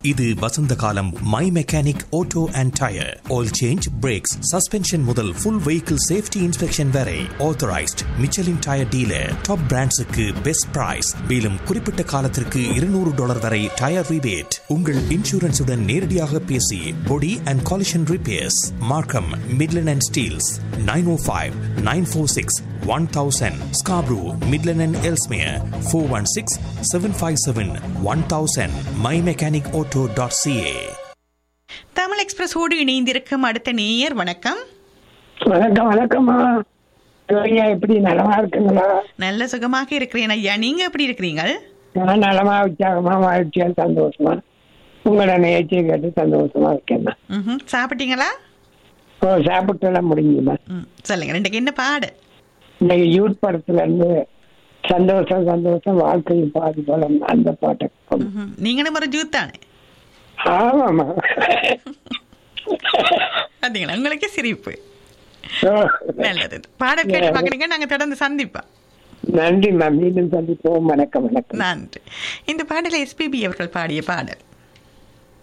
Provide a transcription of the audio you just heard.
இது வசந்த காலம் my mechanic auto and tyre oil change brakes suspension முதல் ஃபுல் வெஹிக்கிள் சேஃப்டி இன்ஸ்பெக்ஷன் வரை authorised Michelin tyre dealer top பிராண்ட்ஸுக்கு பெஸ்ட் பிரைஸ் மேலும் குறிப்பிட்ட காலத்திற்கு இருநூறு டாலர் வரை டயர் ரிபேட் உங்கள் இன்சூரன்ஸுடன் நேரடியாக பேசி body and collision repairs Markham Midland and Steeles nine O five nine four six one thousand Scarborough Midland and Ellesmere four one six seven five seven one thousand my mechanic auto dot CA Tamil எக்ஸ்பிரஸோடு இணைந்திருக்கும் அடுத்த நேயர் வணக்கம் வணக்கம் வணக்கம்மா ஐயா எப்படி நலமா இருக்குங்களா நல்ல சுகமாக இருக்கிறேன் ஐயா நீங்க எப்படி இருக்கிறீங்க நான் நலமா உற்சாகமா மகிழ்ச்சியா சந்தோஷமா உங்களோட நிகழ்ச்சியை கேட்டு சந்தோஷமா இருக்கேன் ம்ஹும். சாப்பிட்டீங்களா ஓ சாப்பிட்டு எல்லாம் முடிஞ்சுமா ம் சொல்லுங்க ரெண்டுக்கு என்ன பாடு இன்னைக்கு யூத் படத்துல இருந்து சந்தோஷம் சந்தோஷம் வாழ்க்கையில் பாதி பலம் அந்த பாட்டை கொண்டு. ம்ஹும். நீங்களும் ஒரு ஜூத் தானே ஆமாமா பார்த்தீங்களா உங்களுக்கே சிரிப்பு ஓ, நல்லது பாடல் கேட்டு பார்க்குறீங்க நாங்க தொடர்ந்து சந்திப்போம் நன்றி மேம் மீண்டும் சந்திப்போம் வணக்கம் வணக்கம் நன்றி இந்த பாடலை எஸ்பிபி அவர்கள் பாடிய பாடல்